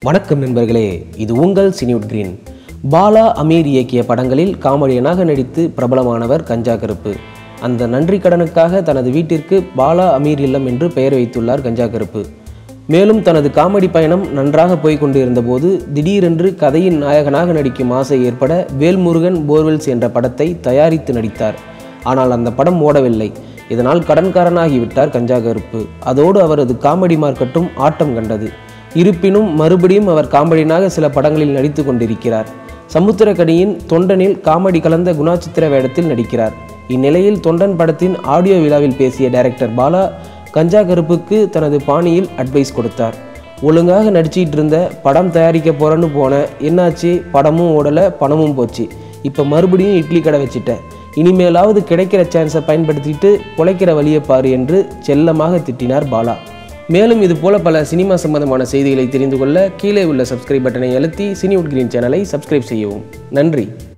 வணக்கம் நண்பர்களே இது உங்கள் சினிவுட் கிரீன் பாலா அமீர் இயக்கிய படங்களில் காமெடியனாக நடித்து பிரபலமானவர் கஞ்சா கருப்பு அந்த நன்றி கடனுக்காக தனது வீட்டிற்கு பாலா அமீர் இல்லம் என்று பெயர் வைத்துள்ளார் கஞ்சா கருப்பு மேலும் தனது காமெடி பயணம் நன்றாக போய்க் கொண்டிருந்தபோது திடீரென்று கதையின் நாயகனாக நடிக்கும் ஆசை ஏற்பட வேல்முருகன் போர்வெல்ஸ் என்ற படத்தை தயாரித்து நடித்தார் ஆனால் அந்த படம் ஓடவில்லை இதனால் கடன்காரனாகிவிட்டார் கஞ்சா கருப்பு அதோடு அவரது காமெடி மார்க்கெட்டும் ஆட்டம் கண்டது இருப்பினும் மறுபடியும் அவர் காமெடியனாக சில படங்களில் நடித்து கொண்டிருக்கிறார் சமுத்திரக்கனியின் தொண்டனில் காமெடி கலந்த குணாச்சித்திர வேடத்தில் நடிக்கிறார் இந்நிலையில் தொண்டன் படத்தின் ஆடியோ விழாவில் பேசிய டைரக்டர் பாலா கஞ்சா கருப்புக்கு தனது பாணியில் அட்வைஸ் கொடுத்தார் ஒழுங்காக நடிச்சிட்டு இருந்த படம் தயாரிக்க போறேன்னு போனேன் என்னாச்சு படமும் ஓடலை பணமும் போச்சு இப்போ மறுபடியும் இட்லி கடை வச்சிட்டேன் இனிமேலாவது கிடைக்கிற சான்ஸை பயன்படுத்திட்டு பொழைக்கிற வழியை பாரு என்று செல்லமாக திட்டினார் பாலா மேலும் இது போல பல சினிமா சம்பந்தமான செய்திகளை தெரிந்து கொள்ள கீழே உள்ள சப்ஸ்கிரைப் பட்டனை அழுத்தி சினிவுட் கிரீன் சேனலை சப்ஸ்கிரைப் செய்யவும் நன்றி